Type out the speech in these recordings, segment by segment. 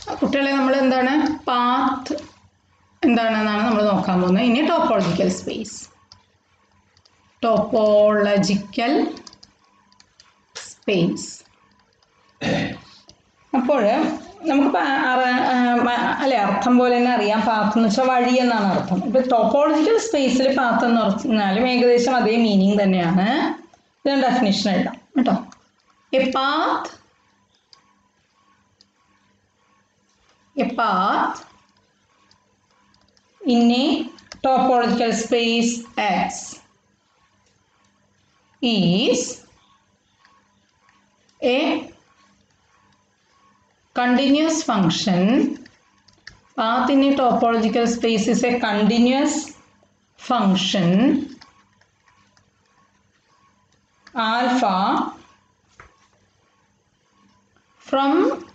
കുട്ടികളെ നമ്മൾ എന്താണ് പാത്ത് എന്താണെന്നാണ് നമ്മൾ നോക്കാൻ പോകുന്നത് ഇനി ടോപ്പോളജിക്കൽ സ്പേസ് ടോപ്പോളജിക്കൽ സ്പേസ് അപ്പോൾ നമുക്ക് പ- അറ- ആ, മ- അല്ലെ അർത്ഥം പോലെ തന്നെ അറിയാം പാത്ത് എന്ന് വെച്ചാൽ വഴി എന്നാണ് അർത്ഥം ഇപ്പൊ ടോപ്പോളജിക്കൽ സ്പേസിൽ പാത്ത് എന്ന് പറഞ്ഞാലും ഏകദേശം അതേ മീനിങ് തന്നെയാണ് ഇതിന് ഡെഫിനിഷൻ എഴുതാം കേട്ടോ a path a path in a topological space X is a continuous function path in a topological space is a continuous function alpha from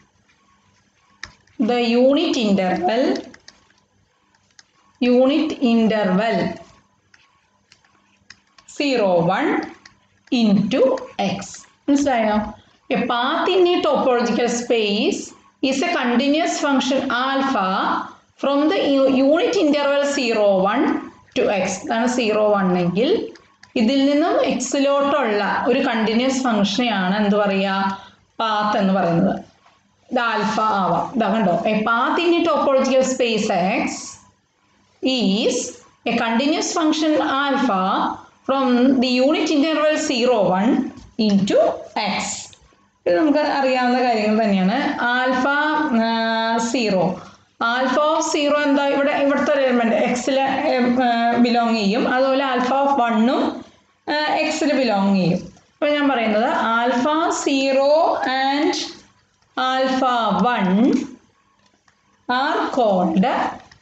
the unit interval unit interval 0 1 into x മനസ്സിലായോ a path in a topological space is a continuous function alpha from the unit interval zero one to X ഇതാണ് zero one എങ്കിൽ ഇതിൽ നിന്നും എക്സിലോട്ടുള്ള ഒരു continuous ഫംഗ്ഷനെയാണ് എന്ത് പറയുക path എന്ന് പറയുന്നത് ഇത് ആൽഫ ആവാം ഇതാ കണ്ടോ a path in a topological space X is a continuous function alpha from the unit interval 0 1 into x ഇത് നമുക്ക് അറിയാവുന്ന കാര്യങ്ങൾ തന്നെയാണ് alpha zero alpha of zero എന്താ ഇവിടെ ഇവിടുത്തെ ഒരു എലിമെന്റ് എക്സിൽ ബിലോങ് ചെയ്യും അതുപോലെ ആൽഫ ഓഫ് വണ്ണും എക്സിൽ ബിലോങ് ചെയ്യും അപ്പോൾ ഞാൻ പറയുന്നത് alpha zero and alpha one are called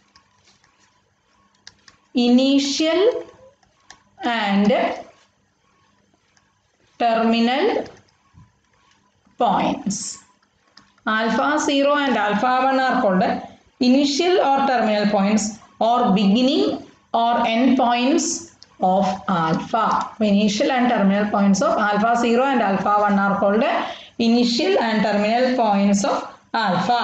initial and terminal points. Alpha 0 and alpha 1 are called initial or terminal points or beginning or end points of alpha. Initial and terminal points of alpha 0 and alpha 1 are called initial and terminal points of alpha.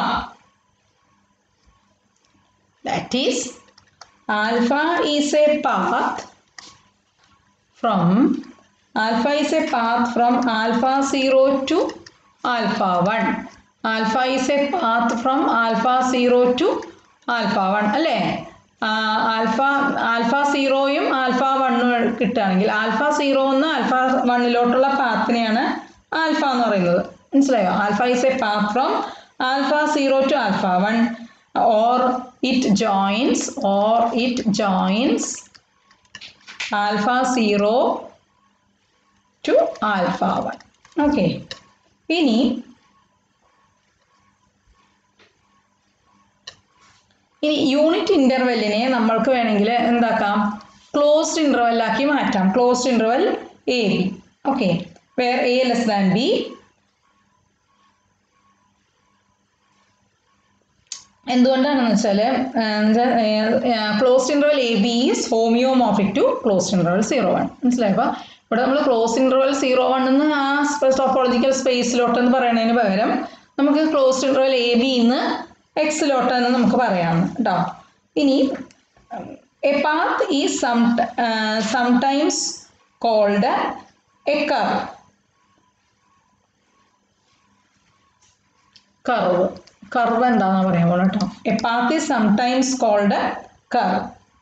That is alpha is a path from alpha is a path from alpha 0 to alpha 1 alpha is a path from alpha 0 to alpha 1 അല്ലേ alpha alpha സീറോയും alpha വണ്ണും കിട്ടുകയാണെങ്കിൽ alpha zero എന്ന് alpha വണ്ണിലോട്ടുള്ള പാത്തിനെയാണ് alpha എന്ന് പറയുന്നത് മനസ്സിലായോ alpha is a path from alpha zero to alpha one or it joins or it joins alpha 0 to alpha 1 okay ഇനി ഇനി യൂണിറ്റ് ഇൻ്റർവെല്ലിനെ നമ്മൾക്ക് വേണമെങ്കിൽ എന്താക്കാം ക്ലോസ്ഡ് ഇൻ്റർവെല്ലാക്കി മാറ്റാം closed interval a b okay where a less than b എന്തുകൊണ്ടാണെന്ന് വെച്ചാൽ closed interval a b is homeomorphic to closed interval zero one മനസ്സിലായപ്പോൾ ഇവിടെ നമ്മൾ ക്ലോസ് ഇൻ്റർവൽ സീറോ വൺ എന്ന് ആ ടോപ്പോളജിക്കൽ സ്പേസിലോട്ട് എന്ന് പറയുന്നതിന് പകരം നമുക്ക് ക്ലോസ്ഡ് ഇൻ്റർവൽ എ ബി എന്ന് എക്സിലോട്ട് എന്ന് നമുക്ക് പറയാം കേട്ടോ ഇനി a path is some sometimes called a curve curve curve എന്താണെന്ന് പറയാൻ പോകണം കേട്ടോ a path is sometimes called curve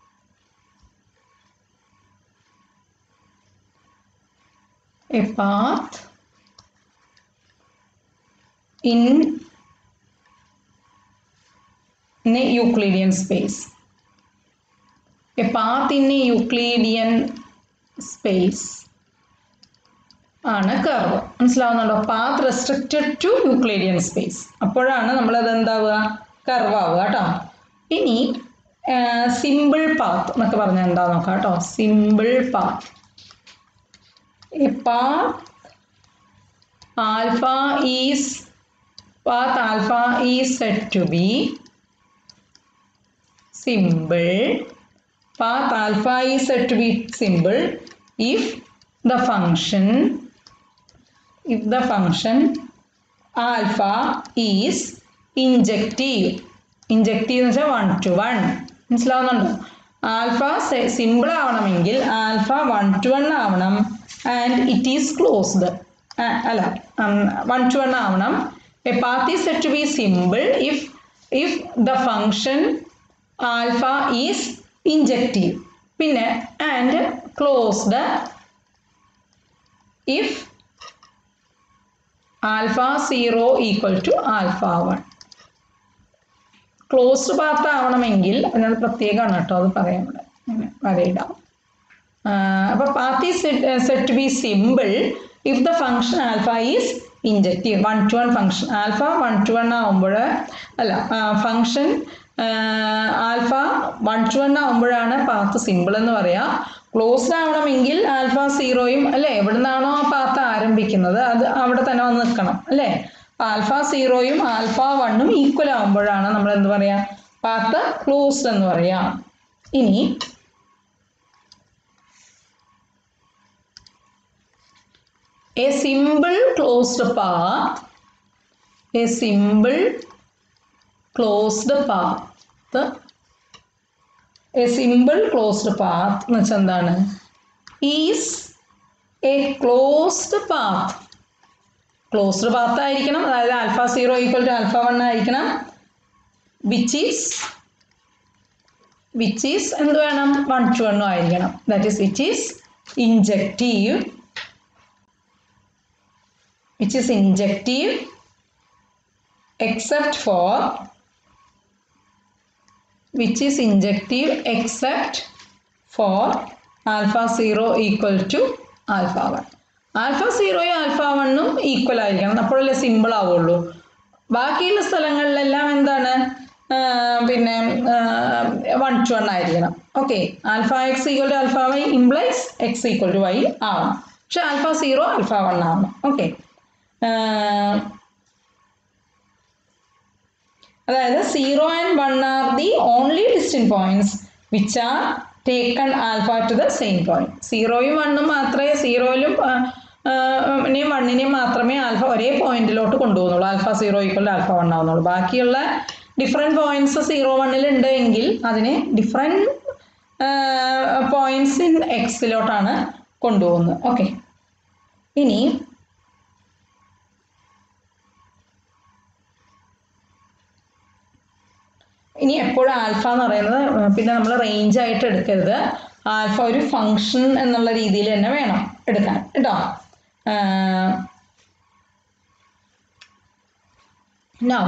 a path in in a Euclidean space. A path in a Euclidean space ആണ് കർവ് മനസ്സിലാവുന്നുണ്ടോ path restricted to Euclidean space അപ്പോഴാണ് നമ്മളത് എന്താവുക curve ആവുക കേട്ടോ ഇനി സിമ്പിൾ പാത്ത് എന്നൊക്കെ പറഞ്ഞാൽ എന്താ നോക്കാം കേട്ടോ simple path a path alpha is path alpha is said to be simple path alpha is said to be simple if the function if the function alpha is injective injective എന്ന് വെച്ചാൽ one to one മനസ്സിലാവുന്നുണ്ടോ alpha simple ആവണമെങ്കിൽ alpha one to one ആവണം and it is closed അല്ല one to one ആവണം a path is said to be simple if if the function alpha is injective പിന്നെ and closed if alpha zero equal to alpha one closed path ആവണമെങ്കിൽ അതിനത് പ്രത്യേകമാണ് കേട്ടോ അത് പറയാൻ ഇവിടെ അങ്ങനെ വരയിടാം അപ്പോൾ path is said to be simple if the function alpha is injective one to one function alpha one to one ആവുമ്പോൾ അല്ല function alpha one to one ആവുമ്പോഴാണ് പാത്ത് സിമ്പിൾ എന്ന് പറയാം ക്ലോസ്ഡ് ആവണമെങ്കിൽ ആൽഫ സീറോയും അല്ലേ എവിടെ നിന്നാണോ ആ പാത്ത് ആരംഭിക്കുന്നത് അത് അവിടെ തന്നെ വന്ന് നിൽക്കണം അല്ലേ ആൽഫ സീറോയും ആൽഫ വണ്ണും ഈക്വൽ ആവുമ്പോഴാണ് നമ്മൾ എന്ത് പറയാ പാത്ത് ക്ലോസ്ഡ് എന്ന് പറയാം ഇനി a simple closed path a simple closed path a simple closed path എന്ന് വെച്ചാൽ എന്താണ് is a closed path closed path ആയിരിക്കണം അതായത് alpha zero equal to alpha one ആയിരിക്കണം വിച്ച് ഈസ് വിച്ച് ഈസ് എന്ത് വേണം വൺ ടു വണ്ണും ആയിരിക്കണം that is which is injective which is injective except for which is injective except for alpha 0 equal to alpha 1 alpha സീറോയും alpha വണ്ണും equal ആയിരിക്കണം അപ്പോഴല്ലേ simple ആവുള്ളൂ ബാക്കിയുള്ള സ്ഥലങ്ങളിലെല്ലാം എന്താണ് പിന്നെ വൺ ടു വൺ ആയിരിക്കണം okay alpha x equal to alpha y implies x equal to y ആവണം പക്ഷെ ആൽഫ സീറോ ആൽഫ വൺ ആവണം ഓക്കെ അതായത് zero and one are the only distinct points which are taken alpha to the same point സീറോയും വണ്ണും മാത്രമേ സീറോയിലും നെയും വണ്ണിനെയും മാത്രമേ ആൽഫ ഒരേ പോയിന്റിലോട്ട് കൊണ്ടുപോകുന്നുള്ളൂ alpha zero equal alpha one ആവുന്നുള്ളൂ ബാക്കിയുള്ള ഡിഫറെൻറ്റ് പോയിന്റ്സ് സീറോ വണ്ണിൽ ഉണ്ട് എങ്കിൽ അതിനെ ഡിഫറെൻറ്റ് പോയിന്റ്സ് ഇൻ എക്സിലോട്ടാണ് കൊണ്ടുപോകുന്നത് ഓക്കെ ഇനി ഇനി എപ്പോഴും ആൽഫ എന്ന് പറയുന്നത് പിന്നെ നമ്മൾ റേഞ്ച് ആയിട്ട് എടുക്കരുത് ആൽഫ ഒരു ഫങ്ഷൻ എന്നുള്ള രീതിയിൽ തന്നെ വേണം എടുക്കാൻ കേട്ടോ now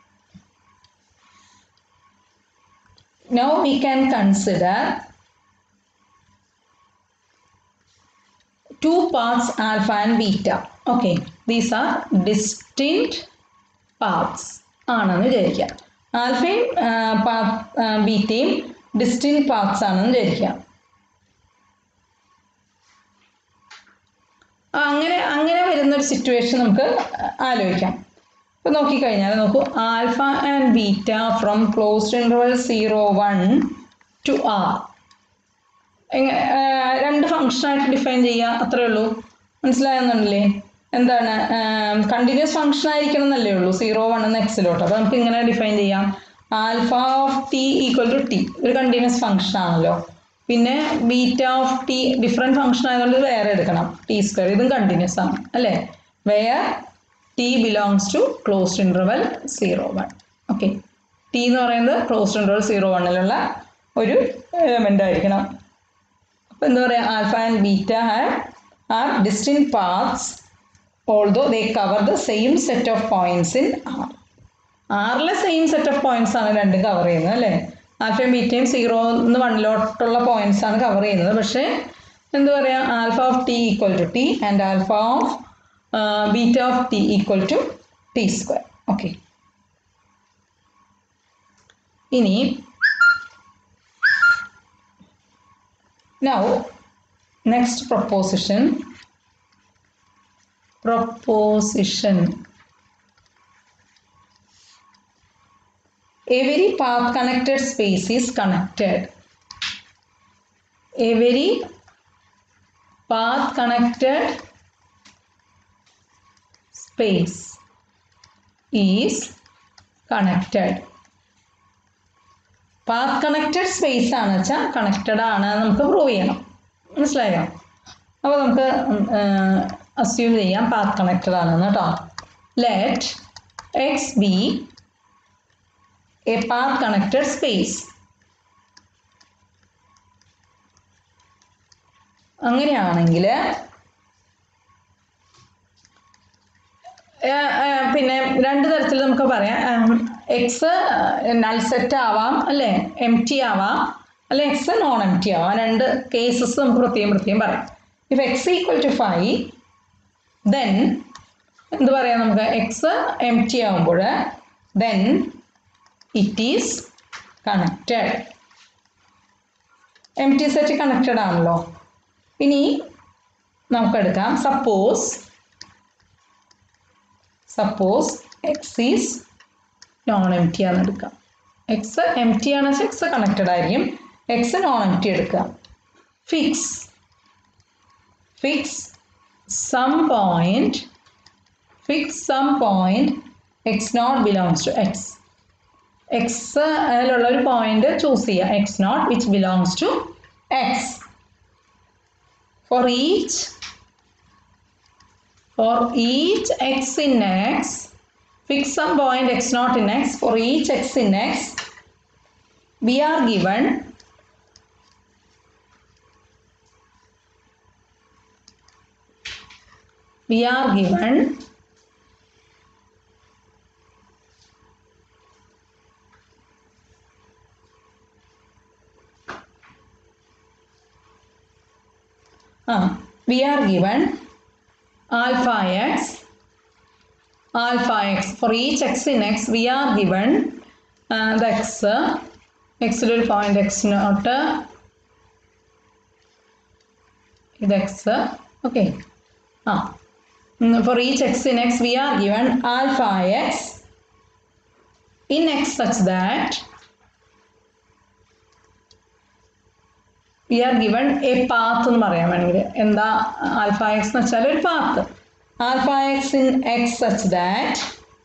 now we can consider two paths alpha and beta okay these are distinct paths ആണെന്ന് വിചാരിക്കുക ആൽഫയും ബീറ്റയും ഡിസ്റ്റിങ് പാത്സ് ആണെന്ന് വിചാരിക്കുക അങ്ങനെ അങ്ങനെ വരുന്ന ഒരു സിറ്റുവേഷൻ നമുക്ക് ആലോചിക്കാം ഇപ്പം നോക്കിക്കഴിഞ്ഞാൽ നോക്കൂ alpha and beta from closed interval zero one to R രണ്ട് ഫങ്ഷനായിട്ട് ഡിഫൈൻ ചെയ്യുക അത്രേ ഉള്ളൂ മനസ്സിലായെന്നുണ്ടല്ലേ എന്താണ് കണ്ടിന്യൂസ് ഫങ്ഷൻ ആയിരിക്കണം എന്നല്ലേ ഉള്ളൂ സീറോ വൺ എന്ന എക്സിലോട്ട് അപ്പോൾ നമുക്ക് ഇങ്ങനെ ഡിഫൈൻ ചെയ്യാം alpha of t equal to t ഒരു കണ്ടിന്യൂസ് ഫങ്ഷൻ ആണല്ലോ പിന്നെ beta of t different function ആയതുകൊണ്ട് വേറെ എടുക്കണം ടി സ്ക്വയർ ഇതും കണ്ടിന്യൂസ് ആണ് അല്ലേ where t belongs to closed interval zero one okay t എന്ന് പറയുന്നത് ക്ലോസ്ഡ് ഇൻ്റർവൽ സീറോ വണ്ണിലുള്ള ഒരു എലമെൻ്റ് ആയിരിക്കണം അപ്പോൾ എന്താ പറയുക alpha and beta have are distinct paths although they cover the same set of points in R ആറിലെ same set of points ആണ് രണ്ടും കവർ ചെയ്യുന്നത് അല്ലേ ആൽഫയും ബീറ്റയും സീറോ എന്ന് വണ്ണിലോട്ടുള്ള പോയിന്റ്സ് ആണ് കവർ ചെയ്യുന്നത് പക്ഷേ എന്താ പറയുക alpha of t equal to t and alpha of beta of t equal to t square okay ഇനി Now, next proposition. Proposition. Every path connected space is connected. Every path connected space is connected path connected space ആണ് വെച്ചാൽ connected ആണ് എന്ന് നമുക്ക് prove ചെയ്യണം മനസ്സിലായോ അപ്പോൾ നമുക്ക് അസ്യൂം ചെയ്യാം പാത്ത് കണക്റ്റഡ് ആണെന്ന് കേട്ടോ let X be a path connected space അങ്ങനെയാണെങ്കിൽ പിന്നെ രണ്ട് തരത്തിൽ നമുക്ക് പറയാം എക്സ് നൾ സെറ്റ് ആവാം അല്ലേ എം ടി ആവാം അല്ലെ എക്സ് നോൺ എം ടി ആവാം രണ്ട് കേസസ് നമുക്ക് പ്രത്യേകം പ്രത്യേകം പറയാം if X equal to phi then എന്ത് പറയാം നമുക്ക് എക്സ് എം ടി ആകുമ്പോൾ then it is connected empty set connected ആണല്ലോ ഇനി നമുക്കെടുക്കാം suppose suppose X is non empty ആണെന്ന് എടുക്കാം എക്സ് എം ടി ആണെന്ന് വെച്ചാൽ എക്സ് കണക്റ്റഡ് ആയിരിക്കും എക്സ് നോൺ എം ടി എടുക്കാം fix fix some point fix some point x naught belongs to X X അതിലുള്ള ഒരു പോയിന്റ് ചൂസ് ചെയ്യുക x not which belongs to X for each for each x in x fix some point x naught in x for each x in x we are given we are given uh, we are given alpha x alpha x for each x in x we are given uh, the x x ഒരു point x naught ഇത് x okay ആ for each x in x we are given alpha x in x such that we are given a path എന്ന് പറയാൻ വേണമെങ്കിൽ എന്താ alpha x എന്ന് വെച്ചാൽ ഒരു path alpha x in x such that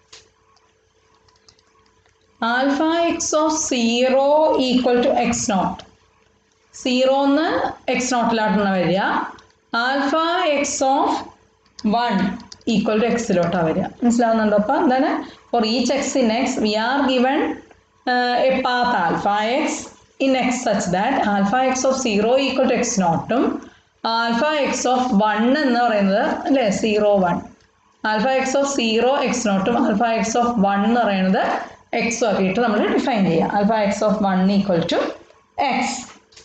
alpha x of zero equal to x naught സീറോന്ന് x നോട്ടിലോട്ടാണ് വരിക alpha x of one equal to എക്സിലോട്ടാണ് വരിക മനസ്സിലാവുന്നുണ്ടോ അപ്പോൾ എന്താണ് four each x in x we are given a path alpha x in x such that alpha x of zero equal to x നോട്ടും alpha x of one എന്ന് പറയുന്നത് അല്ലേ zero one alpha x of zero x നോട്ടും alpha x of one എന്ന് പറയുന്നത് എക്സും ആക്കിയിട്ട് നമ്മൾ ഡിഫൈൻ ചെയ്യുക alpha x of one equal to x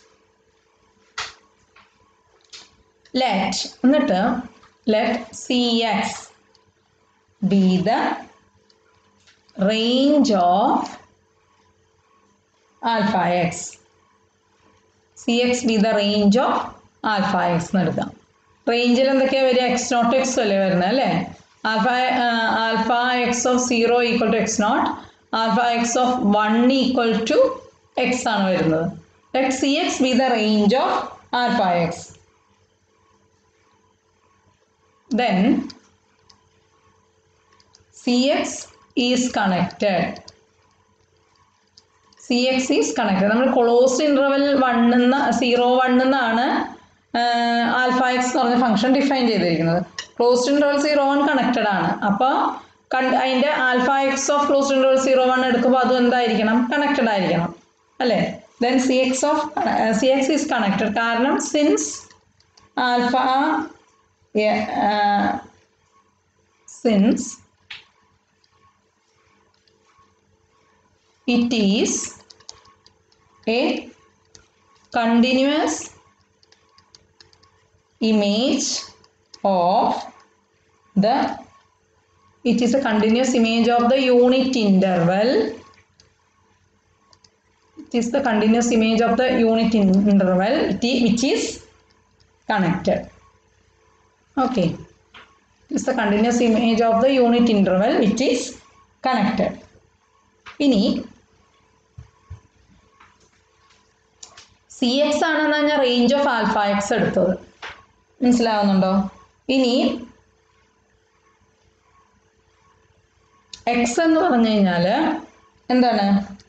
let എന്നിട്ട് let C x be the range of alpha x C x be the range of alpha x എന്ന് എടുക്കാം റേഞ്ചിൽ എന്തൊക്കെയാണ് വരിക എക്സ് നോട്ട് എക്സ് അല്ലേ വരുന്നത് അല്ലേ alpha alpha x of zero equal to x naught alpha x of one equal to x ആണ് വരുന്നത് let C x be the range of alpha x then cx is connected C x is connected നമ്മൾ closed interval വണ്ണെന്ന zero വണ്ണെന്നാണ് alpha x എന്ന് പറഞ്ഞ function define ചെയ്തിരിക്കുന്നത് closed interval zero one connected ആണ് അപ്പോൾ കണ്ട് അതിൻ്റെ alpha x of closed interval zero one എടുക്കുമ്പോൾ അതും എന്തായിരിക്കണം കണക്റ്റഡ് ആയിരിക്കണം അല്ലേ then C x of C x is connected കാരണം since alpha yeah, uh, since it is a continuous image of the it is a continuous image of the unit interval it is the continuous image of the unit in- interval it i- which is connected okay this is the continuous image of the unit interval which is connected ഇനി C x ആണെന്നാണ് ഞാൻ range of alpha X എടുത്തത് മനസ്സിലാവുന്നുണ്ടോ ഇനി X എന്ന് പറഞ്ഞു കഴിഞ്ഞാൽ എന്താണ്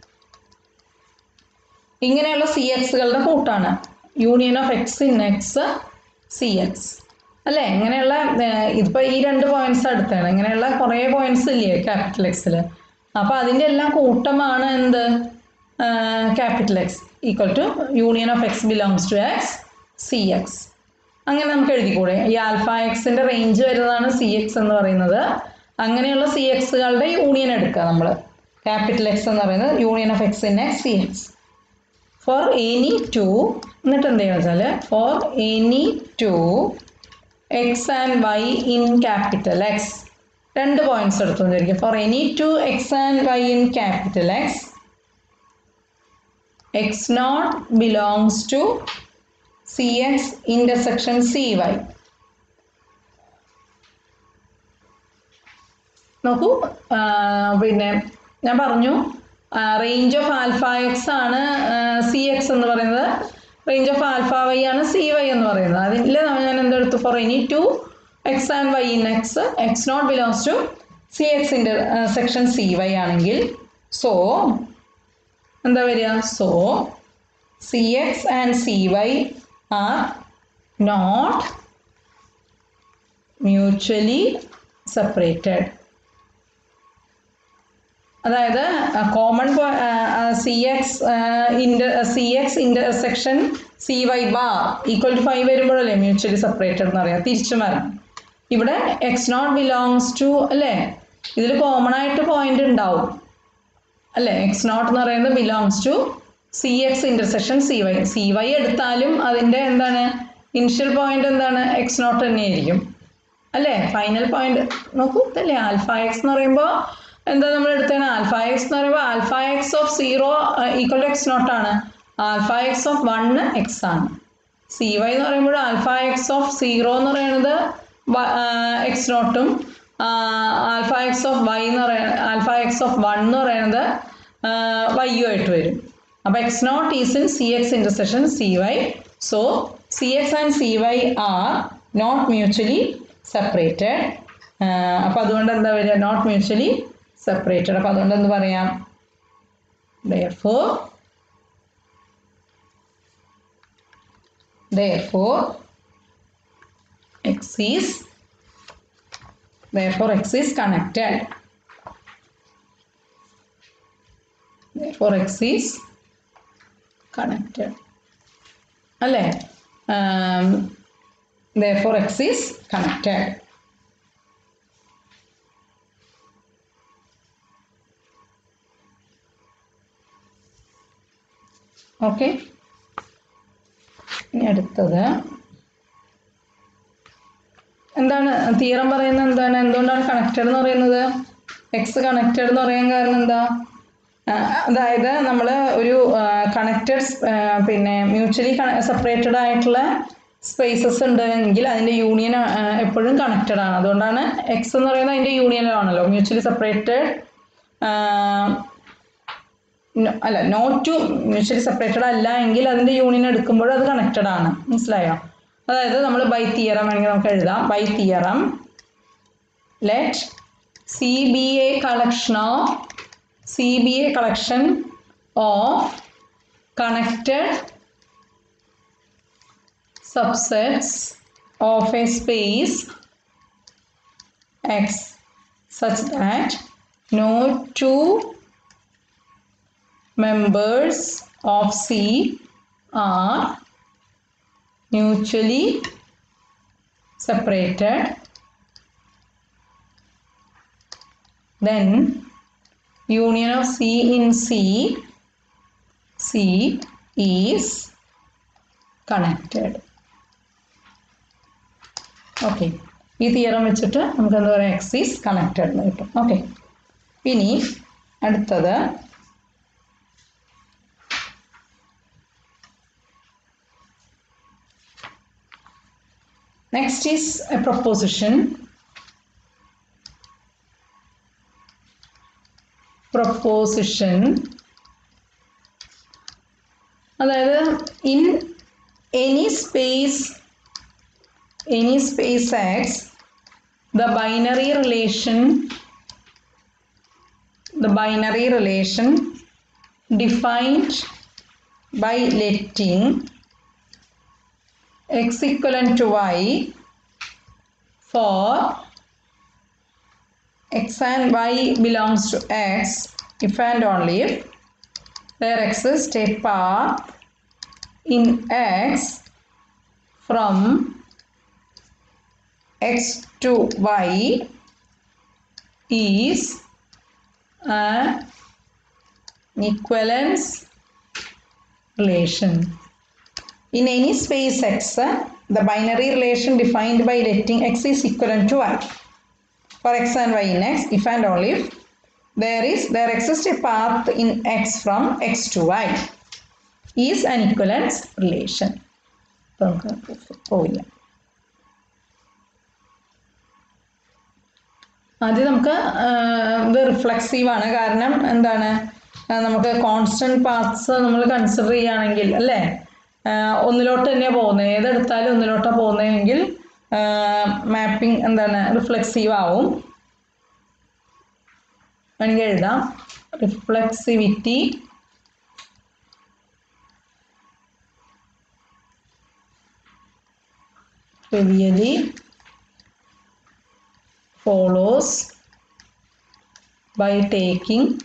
ഇങ്ങനെയുള്ള സി എക്സുകളുടെ കൂട്ടാണ് union of x in x C x അല്ലേ ഇങ്ങനെയുള്ള ഇതിപ്പോൾ ഈ രണ്ട് പോയിന്റ്സ് അടുത്താണ് ഇങ്ങനെയുള്ള കുറേ പോയിന്റ്സ് ഇല്ലേ ക്യാപിറ്റൽ എക്സിൽ അപ്പോൾ അതിൻ്റെ എല്ലാം കൂട്ടമാണ് എന്ത് capital x equal to union of x belongs to x C x അങ്ങനെ നമുക്ക് എഴുതിക്കൂടെ ഈ ആൽഫ എക്സിൻ്റെ റേഞ്ച് വരുന്നതാണ് സി എക്സ് എന്ന് പറയുന്നത് അങ്ങനെയുള്ള സി എക്സുകളുടെ യൂണിയൻ എടുക്കുക നമ്മൾ ക്യാപിറ്റൽ എക്സ് എന്ന് പറയുന്നത് union of x in x C x for any two എന്നിട്ട് എന്ത് ചെയ്യുക വെച്ചാൽ for any two x and y in capital x രണ്ട് പോയിന്റ്സ് എടുത്തു വിചാരിക്കും for any two x and y in capital x x naught belongs to C x intersection C y നോക്കൂ ആ, പിന്നെ ഞാൻ പറഞ്ഞു റേഞ്ച് ഓഫ് ആൽഫ എക്സ് ആണ് C x എന്ന് പറയുന്നത് റേഞ്ച് ഓഫ് ആൽഫ വൈ ആണ് സി വൈ എന്ന് പറയുന്നത് അതിൽ ഞാൻ എന്തെടുത്തു for any two x and y in x x naught belongs to C x intersection C y ആണെങ്കിൽ സോ എന്താ വരിക so C x and C y are not mutually separated അതായത് common C x inter C x intersection C y bar equal to five വരുമ്പോഴല്ലേ mutually separated എന്ന് പറയാം തിരിച്ചും വരാം ഇവിടെ എക്സ് നോട്ട് ബിലോങ്സ് ടു അല്ലേ ഇതിൽ കോമൺ ആയിട്ട് പോയിന്റ് ഉണ്ടാവും അല്ലേ എക്സ് നോട്ട് എന്ന് പറയുന്നത് belongs to C x intersection C y C y എടുത്താലും അതിൻ്റെ എന്താണ് ഇനിഷ്യൽ പോയിന്റ് എന്താണ് എക്സ് നോട്ട് തന്നെയായിരിക്കും അല്ലേ ഫൈനൽ പോയിന്റ് നോക്കൂ ഇതല്ലേ ആൽഫ എക്സ് എന്ന് പറയുമ്പോൾ എന്താ നമ്മൾ എടുത്തത് ആൽഫ എക്സ് എന്ന് പറയുമ്പോൾ alpha x of zero equal to x naught ആണ് alpha x of one x ആണ് സി വൈ എന്ന് പറയുമ്പോൾ ആൽഫ എക്സ് ഓഫ് സീറോ എന്ന് പറയുന്നത് എക്സ് നോട്ടും ആൽഫ എക്സ് ഓഫ് വൈ എന്ന് പറയുന്നത് ആൽഫ എക്സ് ഓഫ് വൺ എന്ന് പറയുന്നത് വൈയു ആയിട്ട് വരും അപ്പോൾ x naught is in C x intersection C y so C x and C y are not mutually separated അപ്പോൾ അതുകൊണ്ട് എന്താ വരിക നോട്ട് മ്യൂച്വലി സെപ്പറേറ്റഡ് അപ്പോൾ അതുകൊണ്ട് എന്ത് പറയാം therefore therefore x is therefore x is connected therefore x is connected അല്ലേ um, therefore x is connected okay ഇനി അടുത്തത് എന്താണ് തീരം പറയുന്നത് എന്താണ് എന്തുകൊണ്ടാണ് കണക്റ്റഡ് എന്ന് പറയുന്നത് എക്സ് കണക്റ്റഡ് എന്ന് പറയാൻ കാരണം എന്താ ആ, അതായത് നമ്മൾ ഒരു കണക്റ്റഡ് പിന്നെ മ്യൂച്വലി സെപ്പറേറ്റഡ് ആയിട്ടുള്ള സ്പേസസ് ഉണ്ടെങ്കിൽ അതിൻ്റെ യൂണിയൻ എപ്പോഴും കണക്റ്റഡ് ആണ് അതുകൊണ്ടാണ് എക്സ് എന്ന് പറയുന്നത് അതിൻ്റെ യൂണിയനാണല്ലോ മ്യൂച്വലി സെപ്പറേറ്റഡ് No- അല്ല നോട്ട് ടു മ്യൂച്വലി സെപ്പറേറ്റഡ് അല്ല എങ്കിൽ അതിൻ്റെ യൂണിയൻ എടുക്കുമ്പോൾ അത് കണക്റ്റഡ് ആണ് മനസ്സിലായോ അതായത് നമ്മൾ ബൈ തിയറം വേണമെങ്കിൽ നമുക്ക് എഴുതാം by theorem let C be a collection of C be a collection of connected subsets of a space X such that no two members of C are mutually separated then union of C in C C is connected okay ഈ theorem വെച്ചിട്ട് നമുക്ക് എന്താ പറയുക X is connected എന്ന് കിട്ടും okay ഇനി അടുത്തത് next is a proposition proposition അതായത് in any space any space X, the binary relation the binary relation defined by letting x equivalent to y for x and y belongs to x if and only if there exists a path in x from x to y is an equivalence relation. In any space x, the binary relation defined by letting x is equivalent to y. For x and y in x, if and only if there is there exists a path in x from x to y is an equivalence relation. ഇപ്പൊ നമുക്ക് പോയില്ല ആദ്യം നമുക്ക് ഇത് reflexive ആണ് കാരണം എന്താണ് ആ, നമുക്ക് കോൺസ്റ്റന്റ് പാർട്സ് നമ്മൾ കൺസിഡർ ചെയ്യുകയാണെങ്കിൽ അല്ലേ ആ, ഒന്നിലോട്ട് തന്നെയാണ് പോകുന്നത് ഏതെടുത്താലും ഒന്നിലോട്ടാണ് പോകുന്നതെങ്കിൽ മാപ്പിംഗ് എന്താണ് റിഫ്ലെക്സീവ് ആവും വേണമെങ്കിൽ എഴുതാം reflexivity trivially follows by taking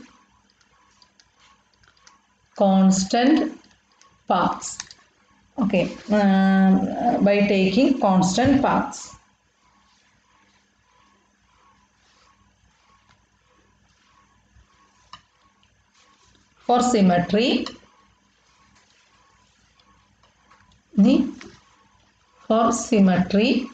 constant paths okay uh, by taking constant paths for symmetry the for symmetry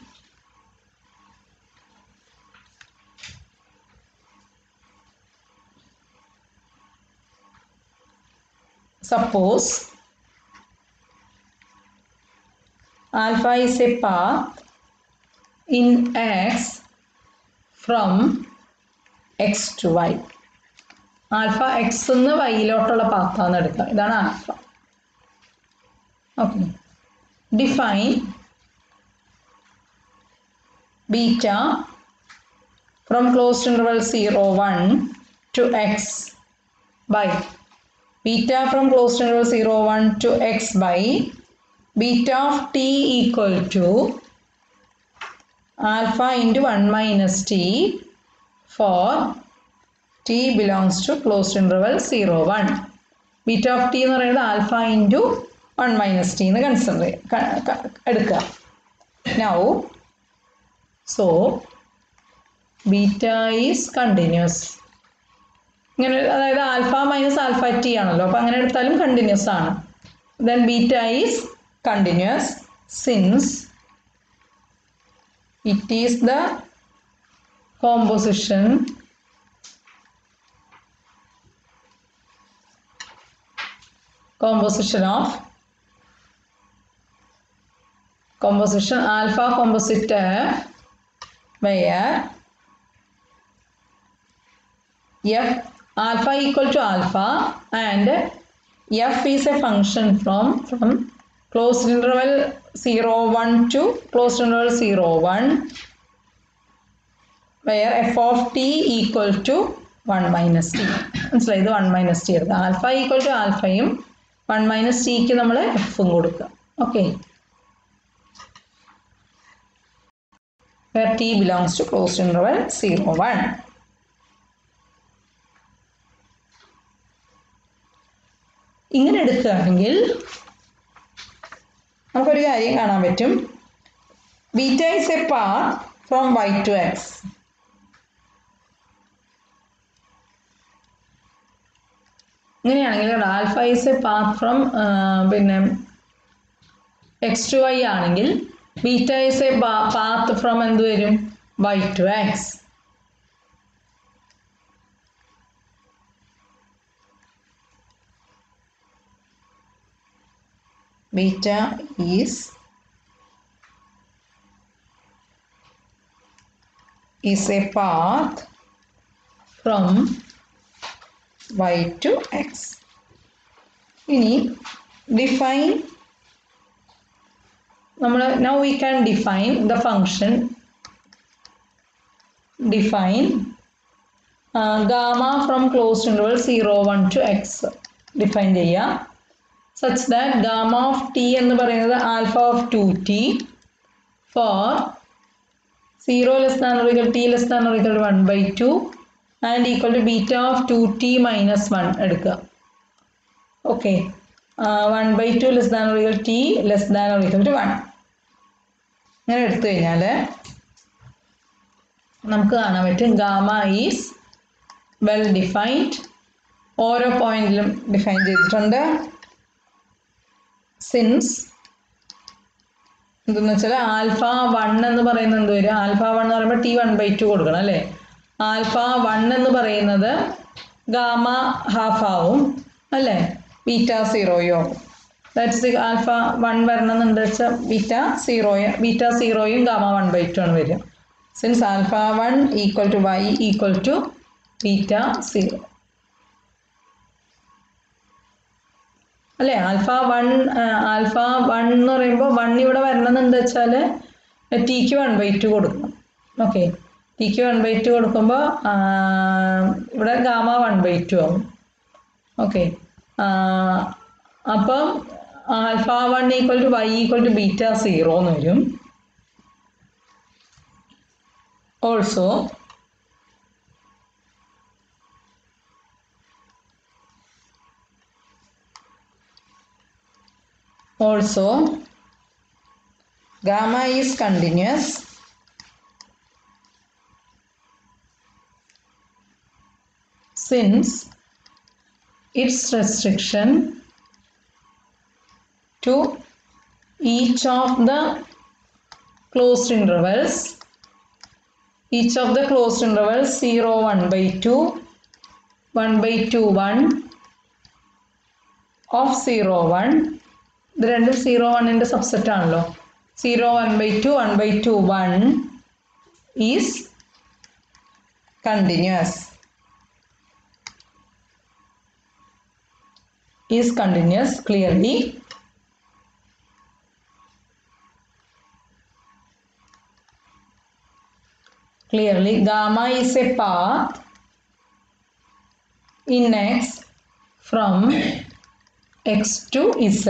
suppose alpha is a path in x from x to y alpha x എന്ന് വൈയിലോട്ടുള്ള പാത്താണ് എടുക്കുക ഇതാണ് alpha okay define beta from closed interval 0 1 to x by beta from closed interval 0 1 to x by beta of t equal to alpha into 1 minus t for t belongs to closed interval 0 1 beta of t എന്ന് പറയുന്നത് alpha into one minus t എന്ന് consider എടുക്കുക now so beta is continuous ഇങ്ങനെ അതായത് alpha minus alpha T ആണല്ലോ അപ്പോൾ അങ്ങനെ എടുത്താലും കണ്ടിന്യൂസ് ആണ് then beta is continuous since it is the composition composition of composition alpha composite F where F alpha equal to alpha and F is a function from from closed interval 0 1 to closed interval 0 1 where f of t equal to 1 minus t മനസ്സിലായി ഇത് one minus t എടുക്കുക alpha equal to ആൽഫയും one minus ടിക്ക് നമ്മൾ എഫും കൊടുക്കുക okay where t belongs to closed interval 0 1 ഇങ്ങനെ എടുക്കുകയാണെങ്കിൽ നമുക്കൊരു കാര്യം കാണാൻ പറ്റും beta is a path from y to x ഇങ്ങനെയാണെങ്കിൽ alpha is a path from പിന്നെ എക്സ് ടു വൈ ആണെങ്കിൽ beta is a path from എന്ത് വരും y to x beta is is a path from y to x ഇനി define നമ്മൾ now we can define the function define gamma from closed interval zero one to x define ചെയ്യാം such that gamma of t എന്ന് പറയുന്നത് alpha of two t for zero less than or equal t less than or equal one by two and equal to beta of two t minus one എടുക്കുക okay one by two less than or equal t less than or equal to one ഇങ്ങനെ എടുത്തു കഴിഞ്ഞാൽ നമുക്ക് കാണാൻ പറ്റും gamma is well defined ഓരോ പോയിന്റിലും define ചെയ്തിട്ടുണ്ട് സിൻസ് എന്തെന്ന് വെച്ചാൽ ആൽഫ വൺ എന്ന് പറയുന്നത് എന്ത് വരും ആൽഫ വൺ എന്ന് പറയുമ്പോൾ ടി വൺ ബൈ ടു കൊടുക്കണം അല്ലേ ആൽഫ വൺ എന്ന് പറയുന്നത് ഗാമ ഹാഫ് ആവും അല്ലേ ബീറ്റ സീറോയോ ദാറ്റ്സ് ആൽഫ വൺ വരണമെന്നുണ്ട് വെച്ചാൽ ബീറ്റ സീറോയോ ബീറ്റ സീറോയും ഗാമ വൺ ബൈ ടു ആണ് വരിക since alpha one equal to y equal to beta zero അല്ലേ ആൽഫ വൺ ആൽഫ വൺ എന്ന് പറയുമ്പോൾ വൺ ഇവിടെ വരണമെന്നുണ്ട് വെച്ചാൽ ടിക്ക് വൺ ബൈ ടു കൊടുക്കണം ഓക്കെ ടിക്ക് വൺ ബൈ ടു കൊടുക്കുമ്പോൾ ഇവിടെ ഗാമ വൺ ബൈ ടു ആവും ഓക്കെ അപ്പം alpha one equal to y equal to beta zero എന്ന് വരും also also gamma is continuous since its restriction to each of the closed intervals each of the closed intervals 0 1 by 2 1 by 2 1 of 0 1 ഇത് രണ്ടും zero വണ്ണിൻ്റെ subset ആണല്ലോ zero one by two one by two one is continuous is continuous clearly clearly gamma is a path in x from x to z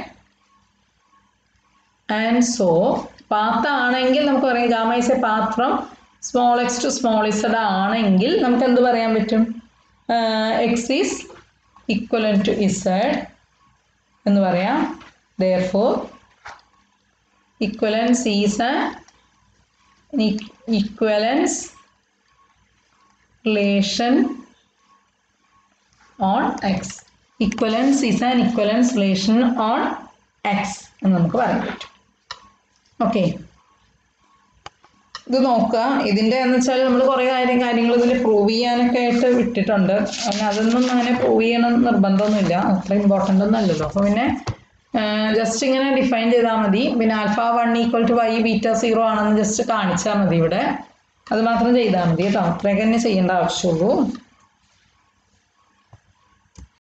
and so path ആണെങ്കിൽ നമുക്ക് പറയാം gamma is a path from small x to small z ആണെങ്കിൽ നമുക്ക് എന്ത് പറയാൻ പറ്റും x is equivalent to z എന്ന് പറയാം therefore equivalence is a equivalence relation on x equivalence is an equivalence relation on x എന്ന് നമുക്ക് പറയാൻ പറ്റും ഓക്കെ ഇത് നോക്കുക ഇതിൻ്റെ എന്ന് വെച്ചാൽ നമ്മൾ കുറേ കാര്യം കാര്യങ്ങൾ ഇതിൽ പ്രൂവ് ചെയ്യാനൊക്കെ ആയിട്ട് വിട്ടിട്ടുണ്ട് അങ്ങനെ അതൊന്നും അങ്ങനെ പ്രൂവ് ചെയ്യണം നിർബന്ധമൊന്നുമില്ല അത്ര ഇമ്പോർട്ടൻ്റ് ഒന്നും അല്ലല്ലോ അപ്പോൾ പിന്നെ ജസ്റ്റ് ഇങ്ങനെ ഡിഫൈൻ ചെയ്താൽ മതി പിന്നെ alpha one equal to y beta zero ആണെന്ന് ജസ്റ്റ് കാണിച്ചാൽ മതി ഇവിടെ അത് മാത്രം ചെയ്താൽ മതി കേട്ടോ അത്രയൊക്കെ തന്നെ ചെയ്യേണ്ട ആവശ്യമുള്ളൂ